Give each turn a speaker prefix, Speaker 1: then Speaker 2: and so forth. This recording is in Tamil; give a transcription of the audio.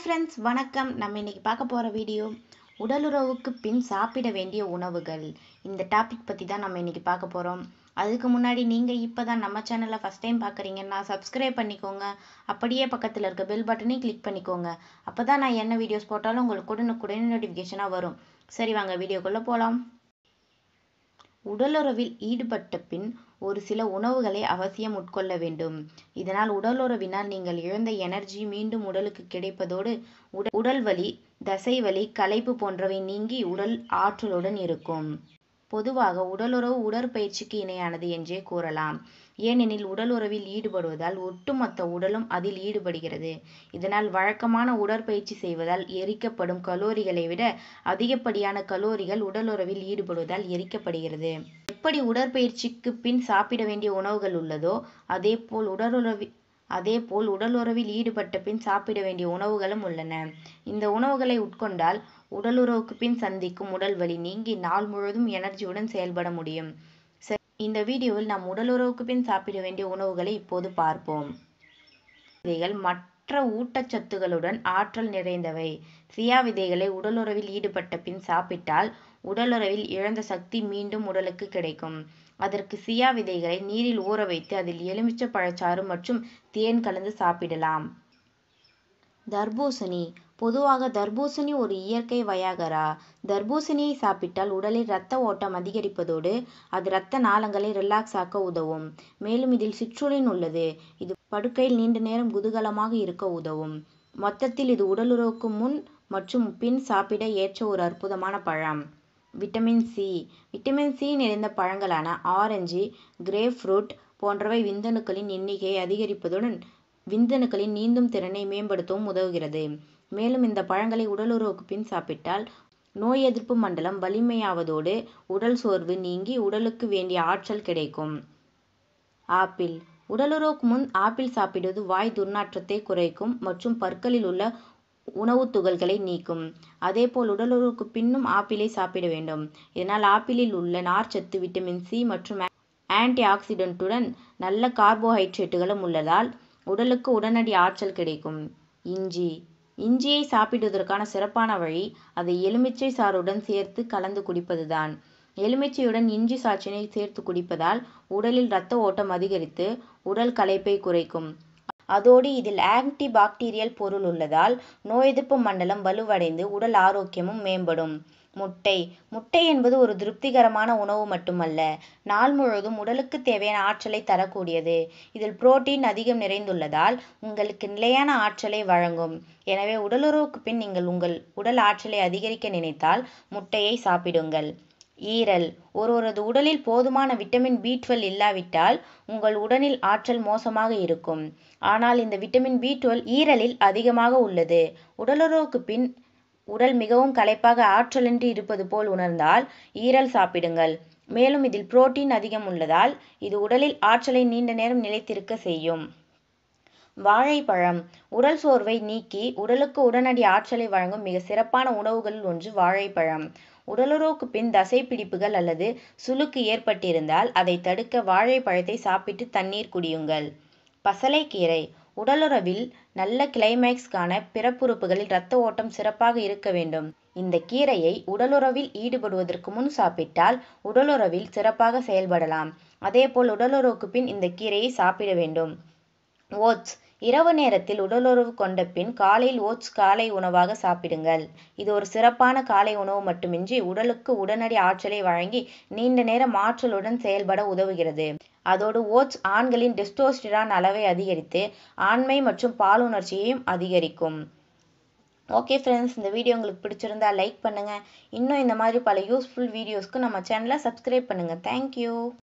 Speaker 1: ஃப்ரெண்ட்ஸ் வணக்கம் நம்ம இன்னைக்கு பார்க்க போகிற வீடியோ உடலுறவுக்கு பின் சாப்பிட வேண்டிய உணவுகள் இந்த டாபிக் பற்றி தான் நம்ம இன்னைக்கு பார்க்க போகிறோம் அதுக்கு முன்னாடி நீங்கள் இப்போ தான் நம்ம சேனலை ஃபஸ்ட் டைம் பார்க்குறீங்கன்னா சப்ஸ்கிரைப் பண்ணிக்கோங்க அப்படியே பக்கத்தில் இருக்க பெல் பட்டனையும் கிளிக் பண்ணிக்கோங்க அப்போ தான் நான் என்ன வீடியோஸ் போட்டாலும் உங்களுக்கு உடனுக்குடன் நோட்டிஃபிகேஷனாக வரும் சரி வாங்க வீடியோக்குள்ளே போகலாம் உடலுறவில் ஈடுபட்ட பின் ஒரு சில உணவுகளை அவசியம் உட்கொள்ள வேண்டும் இதனால் உடலுறவினால் நீங்கள் இழந்த எனர்ஜி மீண்டும் உடலுக்கு கிடைப்பதோடு உட உடல் வலி தசை வலி களைப்பு போன்றவை நீங்கி உடல் ஆற்றலுடன் இருக்கும் பொதுவாக உடலுறவு உடற்பயிற்சிக்கு இணையானது என்றே கூறலாம் ஏனெனில் உடலுறவில் ஈடுபடுவதால் ஒட்டுமொத்த உடலும் அதில் ஈடுபடுகிறது இதனால் வழக்கமான உடற்பயிற்சி செய்வதால் எரிக்கப்படும் கலோரிகளை விட அதிகப்படியான கலோரிகள் உடலுறவில் ஈடுபடுவதால் எரிக்கப்படுகிறது எப்படி உடற்பயிற்சிக்கு பின் சாப்பிட வேண்டிய உணவுகள் உள்ளதோ அதேபோல் உடலுறவி அதேபோல் உடலுறவில் ஈடுபட்ட பின் சாப்பிட வேண்டிய உணவுகளும் உள்ளன இந்த உணவுகளை உட்கொண்டால் உடலுறவுக்கு பின் சந்திக்கும் உடல் வலி நீங்கி நாள் முழுவதும் எனர்ஜியுடன் செயல்பட முடியும் இந்த வீடியோவில் நாம் உடலுறவுக்கு பின் சாப்பிட வேண்டிய உணவுகளை இப்போது பார்ப்போம் விதைகள் மற்ற ஊட்டச்சத்துகளுடன் ஆற்றல் நிறைந்தவை சியா விதைகளை உடலுறவில் ஈடுபட்ட பின் சாப்பிட்டால் உடலுறவில் இழந்த சக்தி மீண்டும் உடலுக்கு கிடைக்கும் அதற்கு சியா விதைகளை நீரில் ஊற வைத்து அதில் எலுமிச்சை பழச்சாறு மற்றும் தேன் கலந்து சாப்பிடலாம் தர்பூசணி பொதுவாக தர்பூசணி ஒரு இயற்கை வயாகரா தர்பூசணியை சாப்பிட்டால் உடலில் இரத்த ஓட்டம் அதிகரிப்பதோடு அது இரத்த நாளங்களை ரிலாக்ஸ் ஆக்க உதவும் மேலும் இதில் சிற்றுளின் உள்ளது இது படுக்கையில் நீண்ட நேரம் குதூகலமாக இருக்க உதவும் மொத்தத்தில் இது உடலுறவுக்கு முன் மற்றும் பின் சாப்பிட ஏற்ற ஒரு அற்புதமான பழம் விட்டமின் சி விட்டமின் சி நிறைந்த பழங்களான ஆரஞ்சு கிரேப் ஃப்ரூட் போன்றவை விந்தணுக்களின் எண்ணிக்கையை அதிகரிப்பதுடன் விந்தணுக்களின் நீந்தும் திறனை மேம்படுத்தவும் உதவுகிறது மேலும் இந்த பழங்களை உடலுறவுக்கு பின் சாப்பிட்டால் நோய் எதிர்ப்பு மண்டலம் வலிமையாவதோடு உடல் சோர்வு நீங்கி உடலுக்கு வேண்டிய ஆற்றல் கிடைக்கும் ஆப்பிள் உடலுறவுக்கு முன் ஆப்பிள் சாப்பிடுவது வாய் துர்நாற்றத்தை குறைக்கும் மற்றும் பற்களில் உள்ள உணவுத் துகள்களை நீக்கும் அதேபோல் உடலுறவுக்கு பின்னும் ஆப்பிளை சாப்பிட வேண்டும் இதனால் ஆப்பிளில் உள்ள நார்ச்சத்து விட்டமின் சி மற்றும் ஆன்டி ஆக்சிடென்ட்டுடன் நல்ல கார்போஹைட்ரேட்டுகளும் உள்ளதால் உடலுக்கு உடனடி ஆற்றல் கிடைக்கும் இஞ்சி இஞ்சியை சாப்பிடுவதற்கான சிறப்பான வழி அதை எலுமிச்சை சாறுடன் சேர்த்து கலந்து குடிப்பதுதான் எலுமிச்சையுடன் இஞ்சி சாற்றினை சேர்த்து குடிப்பதால் உடலில் இரத்த ஓட்டம் அதிகரித்து உடல் களைப்பை குறைக்கும் அதோடு இதில் ஆன்டி பாக்டீரியல் பொருள் உள்ளதால் நோய் எதிர்ப்பு மண்டலம் வலுவடைந்து உடல் ஆரோக்கியமும் மேம்படும் முட்டை முட்டை என்பது ஒரு திருப்திகரமான உணவு மட்டுமல்ல நாள் முழுவதும் உடலுக்கு தேவையான ஆற்றலை தரக்கூடியது இதில் புரோட்டீன் அதிகம் நிறைந்துள்ளதால் உங்களுக்கு நிலையான ஆற்றலை வழங்கும் எனவே உடலுறவுக்கு பின் நீங்கள் உங்கள் உடல் ஆற்றலை அதிகரிக்க நினைத்தால் முட்டையை சாப்பிடுங்கள் ஈரல் ஒருவரது உடலில் போதுமான விட்டமின் பி டுவெல் இல்லாவிட்டால் உங்கள் உடலில் ஆற்றல் மோசமாக இருக்கும் ஆனால் இந்த விட்டமின் பி டுவெல் ஈரலில் அதிகமாக உள்ளது உடலுறவுக்கு பின் உடல் மிகவும் களைப்பாக ஆற்றலின்றி இருப்பது போல் உணர்ந்தால் ஈரல் சாப்பிடுங்கள் மேலும் இதில் புரோட்டீன் அதிகம் உள்ளதால் இது உடலில் ஆற்றலை நீண்ட நேரம் நிலைத்திருக்க செய்யும் வாழைப்பழம் உடல் சோர்வை நீக்கி உடலுக்கு உடனடி ஆற்றலை வழங்கும் மிக சிறப்பான உணவுகளில் ஒன்று வாழைப்பழம் உடலுறவுக்கு பின் தசை பிடிப்புகள் அல்லது சுளுக்கு ஏற்பட்டிருந்தால் அதை தடுக்க வாழைப்பழத்தை சாப்பிட்டு தண்ணீர் குடியுங்கள் பசலைக்கீரை உடலுறவில் நல்ல கிளைமேக்ஸ்க்கான பிறப்புறுப்புகளில் இரத்த ஓட்டம் சிறப்பாக இருக்க வேண்டும் இந்த கீரையை உடலுறவில் ஈடுபடுவதற்கு முன் சாப்பிட்டால் உடலுறவில் சிறப்பாக செயல்படலாம் அதேபோல் உடலுறவுக்கு பின் இந்த கீரையை சாப்பிட வேண்டும் ஓட்ஸ் இரவு நேரத்தில் உடலுறவு கொண்ட பின் காலையில் ஓட்ஸ் காலை உணவாக சாப்பிடுங்கள் இது ஒரு சிறப்பான காலை உணவு மட்டுமின்றி உடலுக்கு உடனடி ஆற்றலை வழங்கி நீண்ட நேரம் ஆற்றலுடன் செயல்பட உதவுகிறது அதோடு ஓட்ஸ் ஆண்களின் டெஸ்டோஸ்டிரான் அளவை அதிகரித்து ஆண்மை மற்றும் பாலுணர்ச்சியையும் அதிகரிக்கும் ஓகே ஃப்ரெண்ட்ஸ் இந்த வீடியோ உங்களுக்கு பிடிச்சிருந்தா லைக் பண்ணுங்கள் இன்னும் இந்த மாதிரி பல யூஸ்ஃபுல் வீடியோஸ்க்கு நம்ம சேனலை சப்ஸ்கிரைப் பண்ணுங்கள் தேங்க்யூ